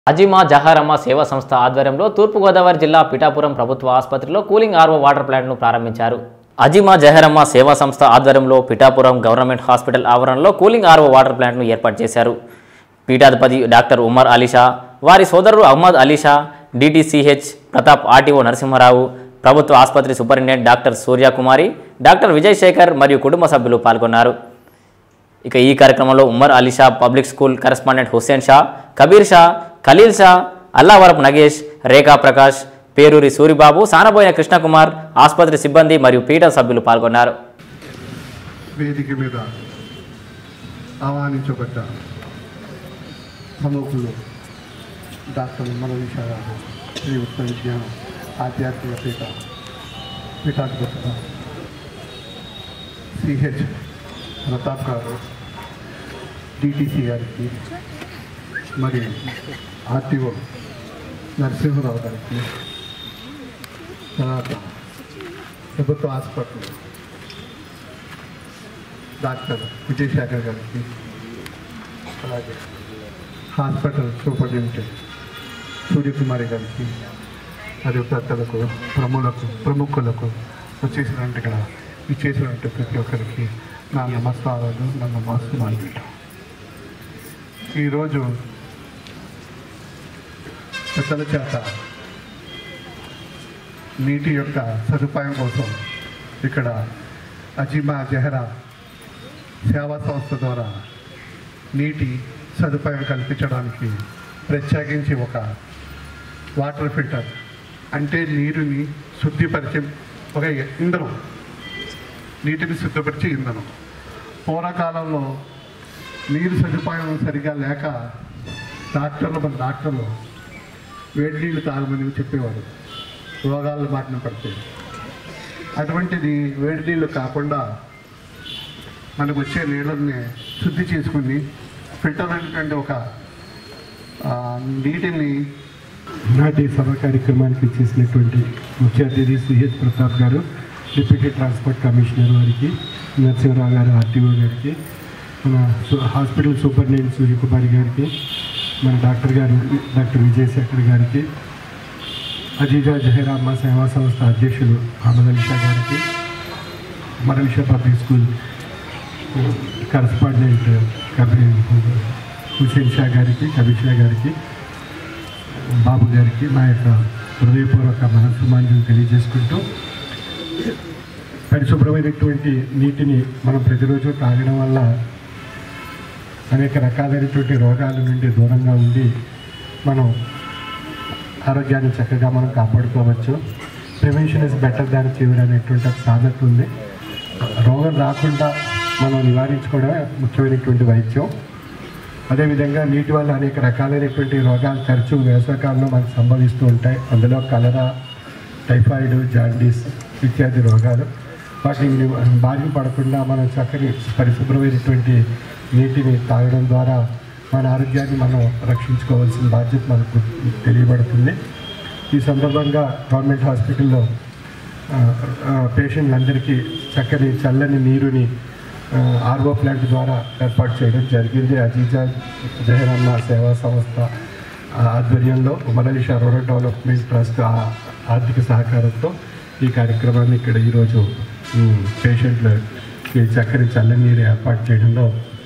అజిమా జహారమ్మ సేవా సంస్థ ఆధ్వర్యంలో తూర్పుగోదావరి జిల్లా పిఠాపురం ప్రభుత్వ ఆసుపత్రిలో కూలింగ్ ఆర్ఓ వాటర్ ప్లాంట్ను ప్రారంభించారు అజిమా జహరమ్మ సేవా సంస్థ ఆధ్వర్యంలో పిఠాపురం గవర్నమెంట్ హాస్పిటల్ ఆవరణలో కూలింగ్ ఆర్ఓ వాటర్ ప్లాంట్ను ఏర్పాటు చేశారు పీఠాధిపతి డాక్టర్ ఉమర్ అలీషా వారి సోదరుడు అహ్మద్ అలీషా డిటిసిహెచ్ ప్రతాప్ ఆర్టీఓ నరసింహారావు ప్రభుత్వ ఆసుపత్రి superintendent doctor Suryakumari doctor Vijay Shekar మరియు కుటుంబ సభ్యులు పాల్గొన్నారు ఇక ఈ కార్యక్రమంలో Umar Ali Shah public school correspondent Hussain Shah Kabir Shah Khalil Shah Allavarapu Nagesh Rekha Prakash Peruri Suribabu Sanaboyina Krishnakumar ఆసుపత్రి సిబ్బంది మరియు పీఠ సభ్యులు పాల్గొన్నారు వేదిక మీద ఆహ్వానించబడ్డ ప్రముఖులు డాక్టర్ మనవీష గారు శ్రీ ఉత్తర విజ్ఞానం ఆధ్యాత్మిక పీఠ పీఠాధిపతులు సిహెచ్ ప్రతాప్ గారు డిటిసి గారికి మరియు ఆర్టీఓ నరసింహరావు గారికి తర్వాత ప్రభుత్వ ఆసుపత్రి డాక్టర్ విజయశేఖర్ గారికి అలాగే హాస్పిటల్ సూపరింటెండెంట్ సూర్యకుమారి గారికి మరియు పెద్దలకు ప్రముఖులకు ప్రముఖులకు వచ్చేసినట్టు ఇక్కడ ఇచ్చేసినట్టు ప్రతి ఒక్కరికి నా నమస్కారాలు నా నమస్కారాలు ఈరోజు పెద్దల చేత నీటి యొక్క సదుపాయం కోసం ఇక్కడ అజిమా జహరా సేవా సంస్థ ద్వారా నీటి సదుపాయం కల్పించడానికి ప్రత్యేకించి ఒక వాటర్ ఫిల్టర్ అంటే నీరుని శుద్ధిపరిచే ఒక ఇంధనం నీటిని శుద్ధపరిచే ఇంధనం పూర్వకాలంలో నీరు సదుపాయం సరిగా లేక డాక్టర్లు మన డాక్టర్లు వేడి నీళ్ళు తాగమని చెప్పేవారు రోగాల బారిన పడితే అటువంటిది వేడి నీళ్ళు కాకుండా మనకు వచ్చే నీళ్ళని శుద్ధి చేసుకుని ఫిల్టర్ అనేటువంటి ఒక ఆ, నీటిని నాటి సభ కార్యక్రమానికి చేసినటువంటి ముఖ్య అతిథి సిహెచ్ ప్రతాప్ గారు డిప్యూటీ ట్రాన్స్పోర్ట్ కమిషనర్ వారికి నరసింహరావు గారు ఆర్టీఓ గారికి మన సు- హాస్పిటల్ సూపరింటెండెంట్ సూర్యకుమారి గారికి మన డాక్టర్ గారు డాక్టర్ విజయశేఖర్ గారికి అజీజా జహీరామ్మ సేవా సంస్థ అధ్యక్షులు అహ్మద్ అలీ షా గారికి మరలిషా public school correspondent Kabir Hussain Shah గారికి కబీర్ షా గారికి బాబు గారికి మా యొక్క హృదయపూర్వక మనస్సుమాన్యం తెలియజేసుకుంటూ పరిశుభ్రమైనటువంటి నీటిని మనం ప్రతిరోజు తాగడం వల్ల అనేక రకాలైనటువంటి రోగాల నుండి దూరంగా ఉండి మనం ఆరోగ్యాన్ని చక్కగా మనం కాపాడుకోవచ్చు prevention is better than cure అనేటువంటి ఒక సామెత ఉంది రోగం రాకుండా మనం నివారించుకోవడమే ముఖ్యమైనటువంటి వైద్యం అదేవిధంగా నీటి వల్ల అనేక రకాలైనటువంటి రోగాలు తరచూ వేసవకాలంలో మనకు సంభవిస్తూ ఉంటాయి అందులో కలరా టైఫాయిడ్ జాండీస్ ఇత్యాది రోగాలు వాటిని నివ- బారిన పడకుండా మనం చక్కని పరిశుభ్రమైనటువంటి నీటిని తాగడం ద్వారా మన ఆరోగ్యాన్ని మనం రక్షించుకోవాల్సిన బాధ్యత మనకు తెలియబడుతుంది ఈ సందర్భంగా గవర్నమెంట్ హాస్పిటల్లో పేషెంట్లందరికీ చక్కని చల్లని నీరుని ఆర్ఓ ప్లాంట్ ద్వారా ఏర్పాటు చేయడం జరిగింది అజీజా జహరన్న సేవా సంస్థ ఆ, ఆధ్వర్యంలో ఉమరలిషా రూరల్ డెవలప్మెంట్ ట్రస్ట్ ఆ- ఆర్థిక సహకారంతో ఈ కార్యక్రమాన్ని ఇక్కడ ఈరోజు ఉమ్, పేషెంట్లకి చక్కని చల్లని నీరు ఏర్పాటు చేయడంలో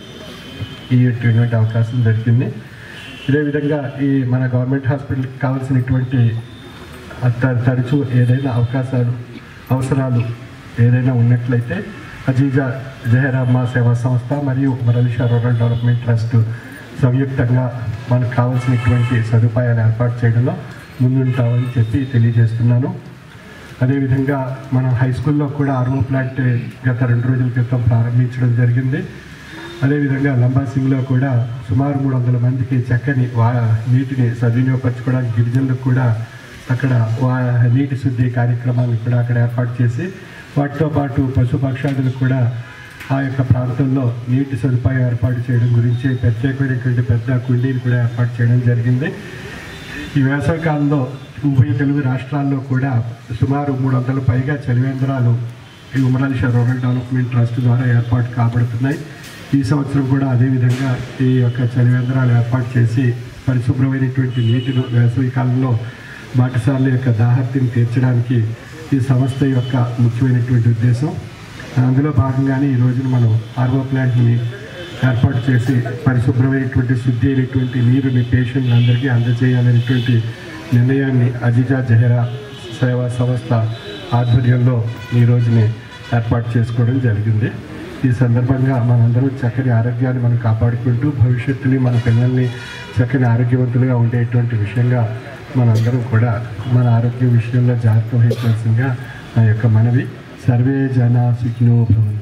ఈ ఇటువంటి అవకాశం దొరికింది ఇదే విధంగా ఈ మన గవర్నమెంట్ హాస్పిటల్కి కావాల్సినటువంటి త- తరచూ ఏదైనా అవకాశాలు అవసరాలు ఏదైనా ఉన్నట్లయితే అజీజా జహరామ్మ సేవా సంస్థ మరియు మరలిషా రూరల్ డెవలప్మెంట్ ట్రస్ట్ సంయుక్తంగా మనకు కావాల్సినటువంటి సదుపాయాలు ఏర్పాటు చేయడంలో ముందుంటామని చెప్పి తెలియజేస్తున్నాను అదేవిధంగా మనం హై స్కూల్లో కూడా ఆర్మో ప్లాంట్ గత రెండు రోజుల క్రితం ప్రారంభించడం జరిగింది అదేవిధంగా లంబాసింగ్లో కూడా సుమారు మూడు వందల మందికి చక్కని వా నీటిని సద్వినియోగపరచుకోవడానికి గిరిజనులకు కూడా అక్కడ వా నీటి శుద్ధి కార్యక్రమాన్ని కూడా అక్కడ ఏర్పాటు చేసి వాటితో పాటు పశుపక్షాదులకు కూడా ఆ యొక్క ప్రాంతంలో నీటి సదుపాయం ఏర్పాటు చేయడం గురించి ప్రత్యేకమైనటువంటి పెద్ద కుండీని కూడా ఏర్పాటు చేయడం జరిగింది ఈ వేసవికాలంలో ఉభయ తెలుగు రాష్ట్రాల్లో కూడా సుమారు మూడు వందల పైగా చలివేంద్రాలు ఈ ఉమరాలిష రూరల్ డెవలప్మెంట్ ట్రస్ట్ ద్వారా ఏర్పాటు కాబడుతున్నాయి ఈ సంవత్సరం కూడా అదేవిధంగా ఈ యొక్క చలివేంద్రాలు ఏర్పాటు చేసి పరిశుభ్రమైనటువంటి నీటిని వేసవి కాలంలో బాటసార్ల యొక్క దాహర్తిని తీర్చడానికి ఈ సంస్థ యొక్క ముఖ్యమైనటువంటి ఉద్దేశం అందులో భాగంగానే ఈ రోజున మనం ఆర్వో ప్లాంట్ని ఏర్పాటు చేసి పరిశుభ్రమైనటువంటి శుద్ధి అయినటువంటి నీరుని పేషెంట్లందరికీ అందజేయాలనేటువంటి నిర్ణయాన్ని అజిజా జహెరా సేవా సంస్థ ఆధ్వర్యంలో ఈ రోజుని ఏర్పాటు చేసుకోవడం జరిగింది ఈ సందర్భంగా మనందరం చక్కని ఆరోగ్యాన్ని మనం కాపాడుకుంటూ భవిష్యత్తుని మన పిల్లల్ని చక్కని ఆరోగ్యవంతులుగా ఉండేటువంటి విషయంగా మనందరం కూడా మన ఆరోగ్య విషయంలో జాగ్రత్త వహించాల్సిందిగా నా యొక్క మనవి సర్వే జన సుఖినో భవంతు